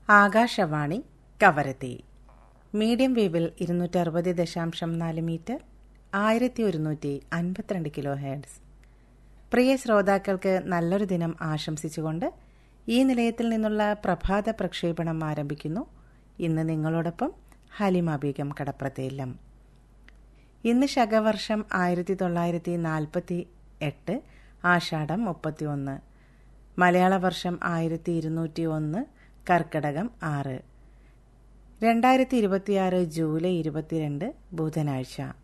Akashvani Kavaratti medium വേവിൽ ഇരുന്നൂറ്റി അറുപത് ദശാംശം നാല് മീറ്റർ ആയിരത്തി ഒരുന്നൂറ്റി അൻപത്തിരണ്ട് കിലോ ഹെഡ്സ് പ്രിയ ശ്രോതാക്കൾക്ക് നല്ലൊരു ദിനം ആശംസിച്ചുകൊണ്ട് ഈ നിലയത്തിൽ നിന്നുള്ള പ്രഭാത പ്രക്ഷേപണം ആരംഭിക്കുന്നു ഇന്ന് നിങ്ങളോടൊപ്പം ഹലിമ ബീഗം കടപ്രത്തേല്ലം ഇന്ന് ശകവർഷം ആയിരത്തി തൊള്ളായിരത്തി നാൽപ്പത്തി എട്ട് ആഷാഢം മുപ്പത്തി ഒന്ന് മലയാള വർഷം ആയിരത്തി ഇരുന്നൂറ്റി ഒന്ന് കർക്കടകം ആറ് രണ്ടായിരത്തി ഇരുപത്തിയാറ് ജൂലൈ ഇരുപത്തിരണ്ട് ബുധനാഴ്ച